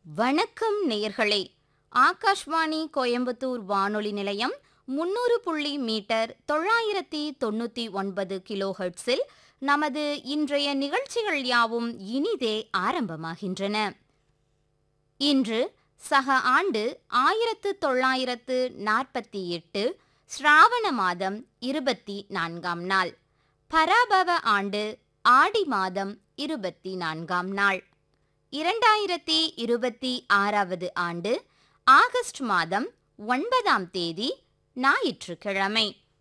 வணக்கம் நேயர்களே ஆகாஷ்வாணி கோயம்புத்தூர் வானொலி நிலையம் முன்னூறு புள்ளி மீட்டர் தொள்ளாயிரத்தி தொண்ணூத்தி ஒன்பது கிலோ ஹெர்ட்ஸில் நமது இன்றைய நிகழ்ச்சிகள் யாவும் இனிதே ஆரம்பமாகின்றன இன்று சக ஆண்டு ஆயிரத்து தொள்ளாயிரத்து நாற்பத்தி எட்டு ஸ்ராவண மாதம் இருபத்தி நான்காம் நாள் பராபவ ஆண்டு ஆடி மாதம் இருபத்தி நான்காம் நாள் இரண்டாயிரத்தி இருபத்தி ஆறாவது ஆண்டு ஆகஸ்ட் மாதம் ஒன்பதாம் தேதி ஞாயிற்றுக்கிழமை